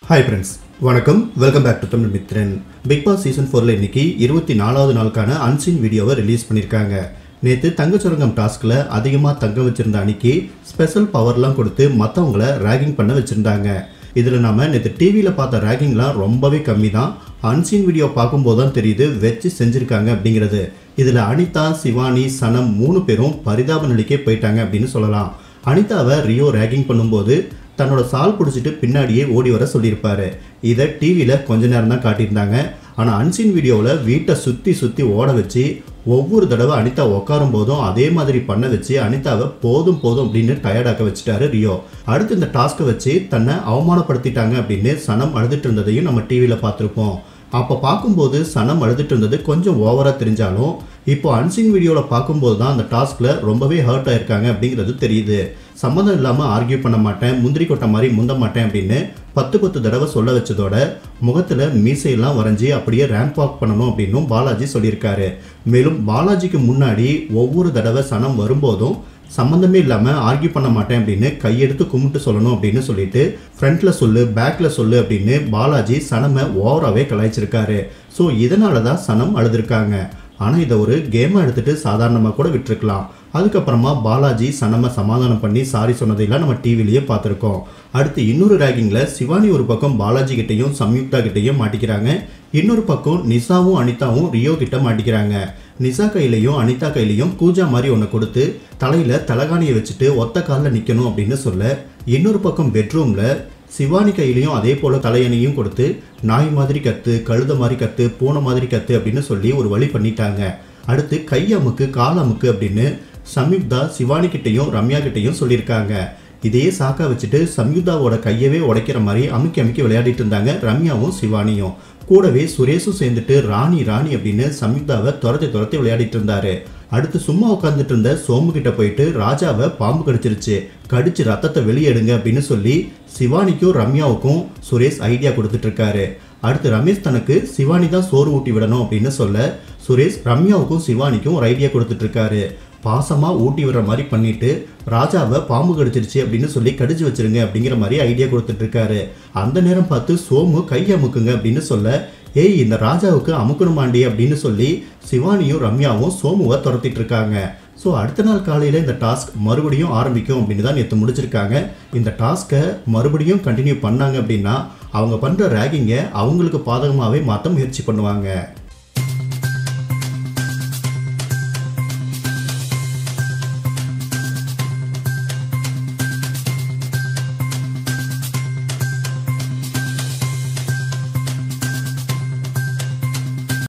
hi friends வணக்கம் welcome back to Tamil Mithran Bigg Boss season ஃபோரில் இன்னைக்கு இருபத்தி நாலாவது நாளுக்கான அன்சீன் வீடியோவை ரிலீஸ் பண்ணியிருக்காங்க நேற்று தங்கச்சுரங்கம் டாஸ்கில் அதிகமாக தங்க வச்சிருந்த அன்னைக்கு ஸ்பெஷல் பவர்லாம் கொடுத்து மற்றவங்கள ரேகிங் பண்ண வச்சுருந்தாங்க இதில் நாம நேற்று டிவியில் பார்த்த ரேகிங்லாம் ரொம்பவே கம்மி தான் அன்சீன் வீடியோ பார்க்கும்போது தான் தெரியுது வச்சு செஞ்சுருக்காங்க அப்படிங்கிறது இதில் அனிதா சிவானி சனம் மூணு பேரும் பரிதாப நிலைக்கே போயிட்டாங்க அப்படின்னு சொல்லலாம் அனிதாவை ரியோ ரேகிங் பண்ணும்போது தன்னோட சால் பிடிச்சிட்டு பின்னாடியே ஓடி வர சொல்லியிருப்பாரு இதை டிவியில் கொஞ்ச நேரம் தான் காட்டியிருந்தாங்க ஆனால் அன்சீன் வீடியோவில் வீட்டை சுற்றி சுற்றி ஓட வச்சு ஒவ்வொரு தடவை அனிதா உட்காரும் போதும் அதே மாதிரி பண்ண வச்சு அனிதாவை போதும் போதும் அப்படின்னு டயர்டாக்க வச்சுட்டாரு ரியோ அடுத்து இந்த டாஸ்க்கை வச்சு தன்னை அவமானப்படுத்திட்டாங்க அப்படின்னு சனம் அழுதுட்டு இருந்ததையும் நம்ம டிவியில் பார்த்துருப்போம் அப்போ பார்க்கும்போது சனம் அழுதுட்டு இருந்தது கொஞ்சம் ஓவராக தெரிஞ்சாலும் இப்போ அன்சீன் வீடியோவில் பார்க்கும்போது தான் அந்த டாஸ்கில் ரொம்பவே ஹர்ட் ஆயிருக்காங்க அப்படிங்கிறது தெரியுது சம்மந்தம் இல்லாமல் ஆர்கியூ பண்ண மாட்டேன் முந்திரி கொட்டை மாதிரி முந்த மாட்டேன் அப்படின்னு பத்து பத்து தடவை சொல்ல வச்சதோட முகத்தில் மீசையெல்லாம் வரைஞ்சி அப்படியே ரேம்ப் வாக் பண்ணணும் அப்படின்னும் பாலாஜி சொல்லியிருக்காரு மேலும் பாலாஜிக்கு முன்னாடி ஒவ்வொரு தடவை சனம் வரும்போதும் சம்மந்தமே இல்லாமல் ஆர்கியூ பண்ண மாட்டேன் அப்படின்னு கையெடுத்து கும்பிட்டு சொல்லணும் அப்படின்னு சொல்லிட்டு ஃப்ரண்ட்ல சொல்லு பேக்ல சொல்லு அப்படின்னு பாலாஜி சனமை ஓவராகவே கலாய்ச்சிருக்காரு ஸோ இதனால தான் சனம் அழுதுருக்காங்க ஆனால் இதை ஒரு கேமாக எடுத்துட்டு சாதாரணமாக கூட விட்டுருக்கலாம் அதுக்கப்புறமா பாலாஜி சனமை சமாதானம் பண்ணி சாரி சொன்னதையெல்லாம் நம்ம டிவிலேயே பார்த்துருக்கோம் அடுத்து இன்னொரு ரேகிங்கில் சிவானி ஒரு பக்கம் பாலாஜி கிட்டையும் சம்யுக்தா கிட்டையும் மாட்டிக்கிறாங்க இன்னொரு பக்கம் நிசாவும் அனிதாவும் ரியோ கிட்ட மாட்டிக்கிறாங்க நிசா கையிலையும் அனிதா கையிலையும் கூஜா மாதிரி ஒன்று கொடுத்து தலையில் தலகாணியை வச்சுட்டு ஒத்த காலில் நிற்கணும் அப்படின்னு சொல்ல இன்னொரு பக்கம் பெட்ரூமில் சிவானி கையிலையும் அதே போல் தலையணையும் கொடுத்து நாய் மாதிரி கத்து கழுத மாதிரி கத்து பூனை மாதிரி கத்து அப்படின்னு சொல்லி ஒரு வழி பண்ணிட்டாங்க அடுத்து கை அமுக்கு கால் அமுக்கு அப்படின்னு சம்யுக்தா சிவானி கிட்டையும் ரம்யா கிட்டையும் சொல்லியிருக்காங்க இதையே சாக்கா வச்சுட்டு சம்யுக்தாவோட கையவே உடைக்கிற மாதிரி அமுக்கி அமுக்கி விளையாடிட்டு இருந்தாங்க ரம்யாவும் சிவானியும் கூடவே சுரேஷும் சேர்ந்துட்டு ராணி ராணி அப்படின்னு சம்யுக்தாவை துரத்தி துரத்தி விளையாடிட்டு இருந்தாரு அடுத்து சும்மா உட்காந்துட்டு இருந்த சோமு கிட்ட போயிட்டு ராஜாவை பாம்பு கடிச்சிருச்சு கடிச்சு ரத்தத்தை வெளியெடுங்க அப்படின்னு சொல்லி சிவானிக்கும் ரம்யாவுக்கும் சுரேஷ் ஐடியா கொடுத்துட்டு இருக்காரு அடுத்து ரமேஷ் தனக்கு சிவானி தான் சோறு ஊட்டி விடணும் அப்படின்னு சொல்ல சுரேஷ் ரம்யாவுக்கும் சிவானிக்கும் ஒரு ஐடியா கொடுத்துட்டு இருக்காரு பாசமா ஊட்டி விடுற மாதிரி பண்ணிட்டு ராஜாவை பாம்பு கடிச்சிருச்சு அப்படின்னு சொல்லி கடிச்சு வச்சிருங்க அப்படிங்கிற மாதிரி ஐடியா கொடுத்துட்டு இருக்காரு அந்த நேரம் பார்த்து சோமு கை அமுக்குங்க அப்படின்னு சொல்ல ஏய் இந்த ராஜாவுக்கு அமுக்கணுமாண்டி அப்படின்னு சொல்லி சிவானியும் ரம்யாவும் சோமுவை துரத்திட்டு இருக்காங்க ஸோ அடுத்த நாள் காலையில் இந்த டாஸ்க் மறுபடியும் ஆரம்பிக்கும் அப்படின்னு தான் நேற்று முடிச்சிருக்காங்க இந்த டாஸ்க்கை மறுபடியும் கண்டினியூ பண்ணாங்க அப்படின்னா அவங்க பண்ணுற ரேகிங்கை அவங்களுக்கு பாதகமாகவே மாற்ற முயற்சி பண்ணுவாங்க